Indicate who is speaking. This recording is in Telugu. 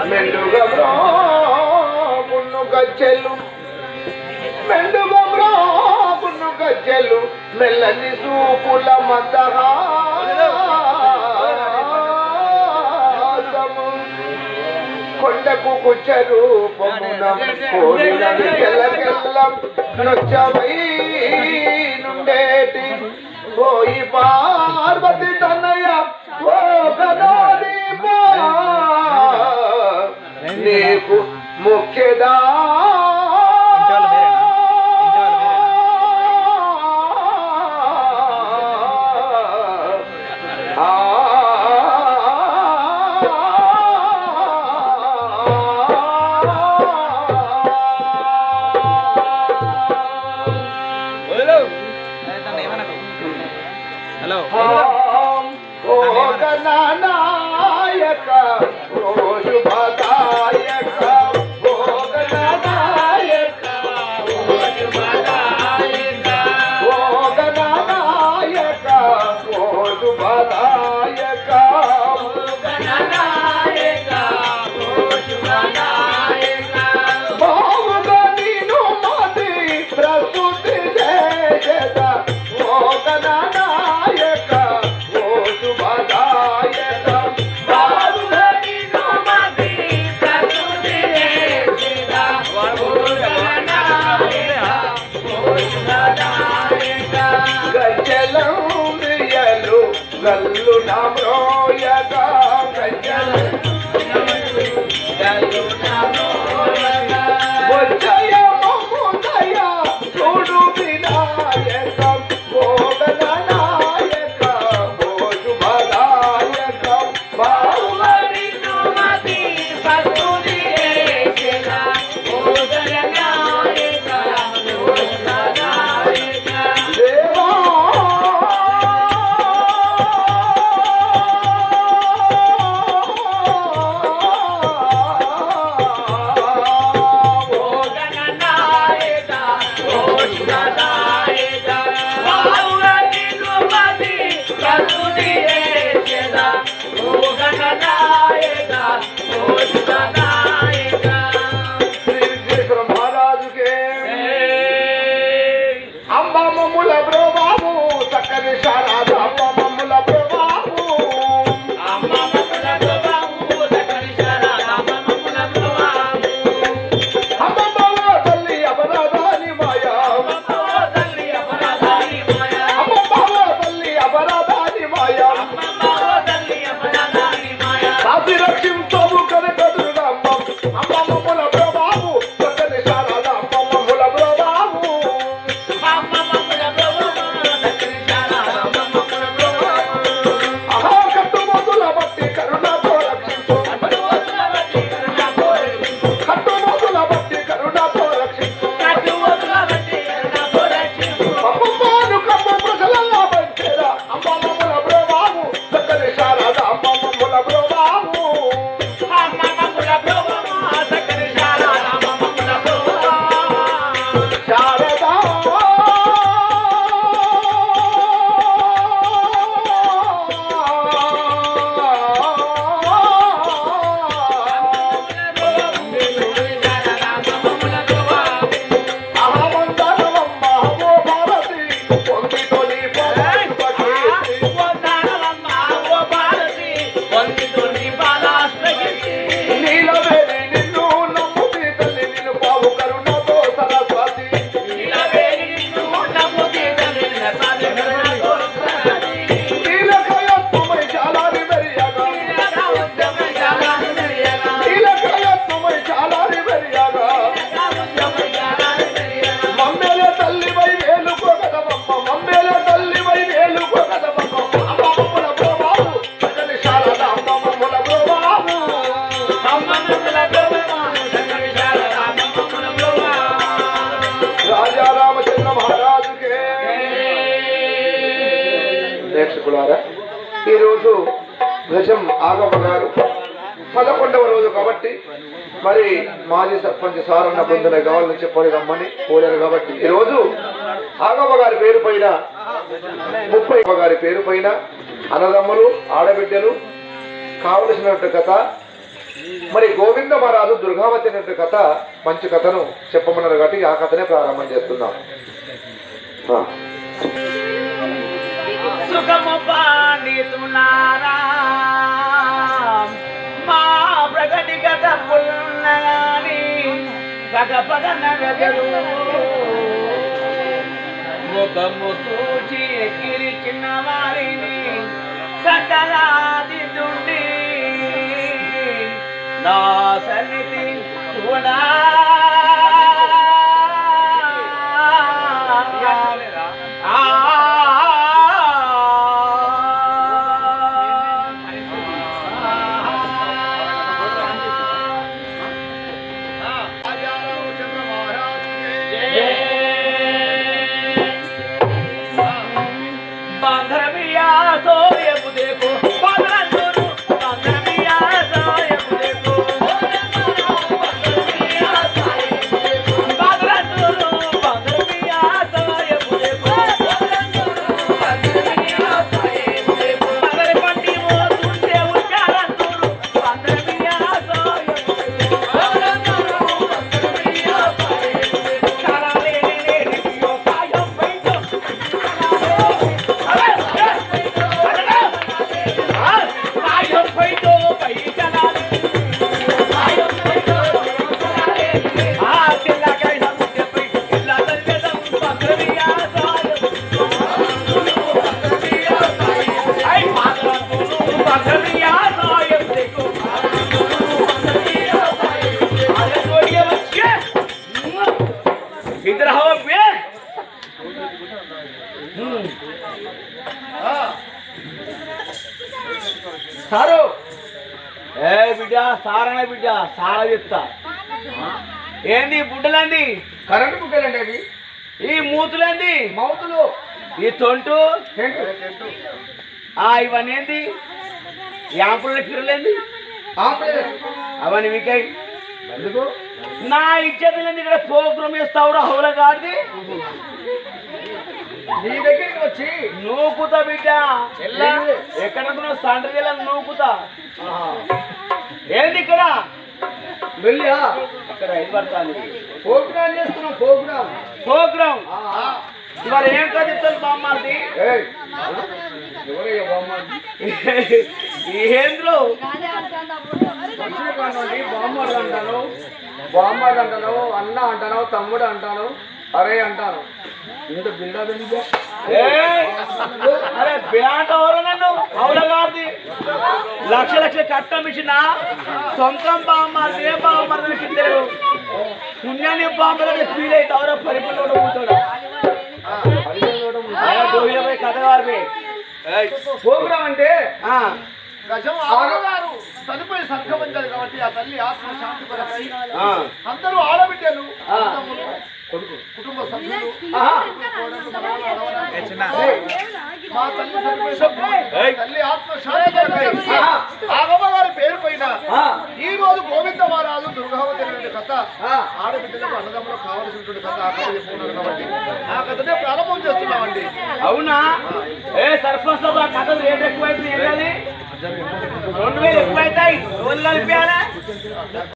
Speaker 1: మెండుగా బ్రోకును గజ్జెలు మెండుగా బ్రోకును గజ్జెలు మెల్లని సూపుల మద్దహాసము కొండకు కుచ్చరు పొమ్మునం కోరినది కెల్లకెల్లం నొచ్చవై నుండేటి పోయి పార్వతి తనయ ఓ గదాది నీకు ముఖ్యదా
Speaker 2: ఇంటి వాళ్ళు మీరేనా? ఇంటి వాళ్ళు హలో
Speaker 1: ఓ గణనాయక ఓ శుభదాయక ఓ గణనాయక ఓ శుభదాయక ఓ గణనాయక ఓ శుభదాయక బావుగా నీను మది ప్రస్తుతి చేసేద ఓ గణనాయక ఓ శుభదాయక బావుగా నీను మది ప్రస్తుతి చేసేద ఓ గణనాయక ఓ శుభదాయక గజ్జలం రియలు గల్లు నా మ్రోయగా గజ్జలం వచ్చయ మమ్ముదయ చూడు వినాయక భోగన నాయక ఓ శుభదాయక బాహుబలి సుమతి పసుడి దేవా శ్రీ విఘ్నేశ్వర మహారాజుకే అమ్మమ్మముల బ్రవాము చక్కని శారద అమ్మమ్మముల బ్రవాము అమ్మమ్మవ తల్లి అపరాధాని మాయా అమ్మమ్మవ తల్లి అపరాధాని మాయా కాశీ రక్షించవు కనకదురుగా అమ్మం అమ్మమ్మముల బ్రవాము చక్కని శారద అమ్మమ్మముల బ్రవాము అహా కట్టుమతుల బట్టి కరుణతో రక్షించు కట్టుమతుల బట్టి కరుణతో రక్షించు అమ్మమ్మను కమ్మ ప్రజలలా పంచేరా అమ్మమ్మముల బ్రవాము చక్కని శారద అమ్మమ్మముల బ్రవాము శారదా అహమందరమమ్మ హమో భారతి పొందితోని నీలవేణి నిన్ను నమ్ముతి తల్లి నిన్ను పావు కరుణతో సరస్వతి నీలకయత్వమై చాలారి మెరియగా నీలకయత్వమై చాలారి మెరియగా మమ్మేల తల్లివై వేలుకోగదమమ్మ మమ్మేల తల్లివై వేలుకోగదమమ్మ అమ్మమ్మల ప్రభావు సకలి శారద అమ్మమ్మల ప్రభావు రాజా రామచంద్ర మహారాజుకే ప్రేక్షకులారా ఈరోజు గజం ఆగమ్మ గారు పదకొండవ రోజు కాబట్టి మరి మాజీ సర్పంచ్ సారన్న బృందన గవల నుంచి పోలి రమ్మని పోలేరు కాబట్టి ఈరోజు ఆగమ్మ గారి పేరు పైన ముప్పై గారి పేరు పైన అన్నదమ్ములు ఆడబిడ్డలు కావలసినట్టు కథ మరి గోవింద మహారాజు దుర్గావతి అనే కథ మంచి కథను చెప్పమన్నారు కాబట్టి ఆ కథనే ప్రారంభం చేస్తున్నాం ఆ.
Speaker 2: సుఖము పాండితులారా మా ప్రగతి గత పుల్లగాని పగ పగ నగరు ముఖము సూచి ఎక్కిరి చిన్న వారిని సకలాది దుండి నా సన్నిధి చూడా बांधरमिया सोयब देखो बांधरंदुरु बांधरमिया सोयब देखो बांधरंदुरु बांधरमिया सोयब देखो बांधर पंडी वो तुझे उचारंदुरु बांधरमिया सोयब देखो सारा ले ले ले यो कायो पैतो इधर हवा पे సారు ఏ బిడ్డ సారనే బిడ్డ సారా చెప్తా ఏంది ఈ బుడ్డలేంది
Speaker 1: కరెంటు బుగ్గలండి అవి
Speaker 2: ఈ మూతులేంది
Speaker 1: మౌతులు
Speaker 2: ఈ తొంటు
Speaker 1: టెంటు
Speaker 2: ఆ ఇవన్నీ ఏంది యాంపుల పిల్లలేంది
Speaker 1: ఆంప్లేట్
Speaker 2: అవన్నీ మీకై
Speaker 1: ఎందుకు
Speaker 2: నా ఇచ్చేది ఇక్కడ ప్రోగ్రామ్ చేస్తావురా హౌల గాడిది
Speaker 1: నీ దగ్గరికి వచ్చి
Speaker 2: నూకుతా బిడ్డ
Speaker 1: ఎల్లా?
Speaker 2: ఎక్కడ సండ్రి జిల్లా నూకుతా ఏంది ఇక్కడ
Speaker 1: వెళ్ళా
Speaker 2: ఇక్కడ ఐదు పడుతుంది
Speaker 1: ప్రోగ్రామ్ చేస్తున్నాం ప్రోగ్రామ్
Speaker 2: ప్రోగ్రామ్ మరి ఏం కదిస్తాను బామ్మాది
Speaker 1: ఏయ్, ఎవరయ్యా బామ్మ?
Speaker 2: ఏంద్రు
Speaker 1: మంచిగా కానివ్వండి, బామ్మర్ది అంటాను బామ్మర్ది అంటాను అన్న అంటాను తమ్ముడు అంటాను అరే అంటాను ఇంత బిల్డప్ ఎందుకు
Speaker 2: ఏయ్! అరే బ్యాట ఎవరు నన్ను అవులగాది లక్ష లక్ష కట్టమిషన్ సొంతం బామ్మాది ఏ బామ్మది ఇద్దరు పుణ్యాన్ని బామ్మలని ఫీల్ అయితే ఎవరో పరిపూర్ణ కూర్చోడు పోయి కథ గారు
Speaker 1: ప్రోగ్రామ్ అంటే
Speaker 2: ఆ
Speaker 3: గజం ఆడగారు చనిపోయి సంఘమించారు కాబట్టి ఆ తల్లి ఆత్మ శాంతి కొరకై
Speaker 2: ఆ
Speaker 3: అందరూ ఆడబిడ్డలు
Speaker 2: ఆ.
Speaker 3: అన్నదమ్ములు, కుటుంబ సభ్యులు
Speaker 2: ఆహా.
Speaker 3: కోడళ్ళు, మనవళ్ళు, అడవరాలు.
Speaker 2: ఏయ్.
Speaker 3: మా తల్లి చనిపోయి
Speaker 2: ఏయ్.
Speaker 3: తల్లి ఆత్మ శాంతి కొరకై
Speaker 2: ఆహా.
Speaker 3: ఆగమ గారి పేరు పైన
Speaker 2: ఆ.
Speaker 3: ఈ రోజు గోవింద మహారాజు దుర్గావతి అనే కథ
Speaker 1: ఆ.
Speaker 3: ఆడబిడ్డలకు అన్నదమ్ములకు కావలసినటువంటి కథ ఆ కథ చెప్పుకున్నారు కాబట్టి ఆ కథనే ప్రారంభం చేస్తున్నామండి
Speaker 2: అవునా ఏ సర్పంచ్ సభ కథలు రేట్ ఎక్కువైతే ఏంటది రెండు వేలు ఎక్కువైతాయి రోజులు కలిపేయాలా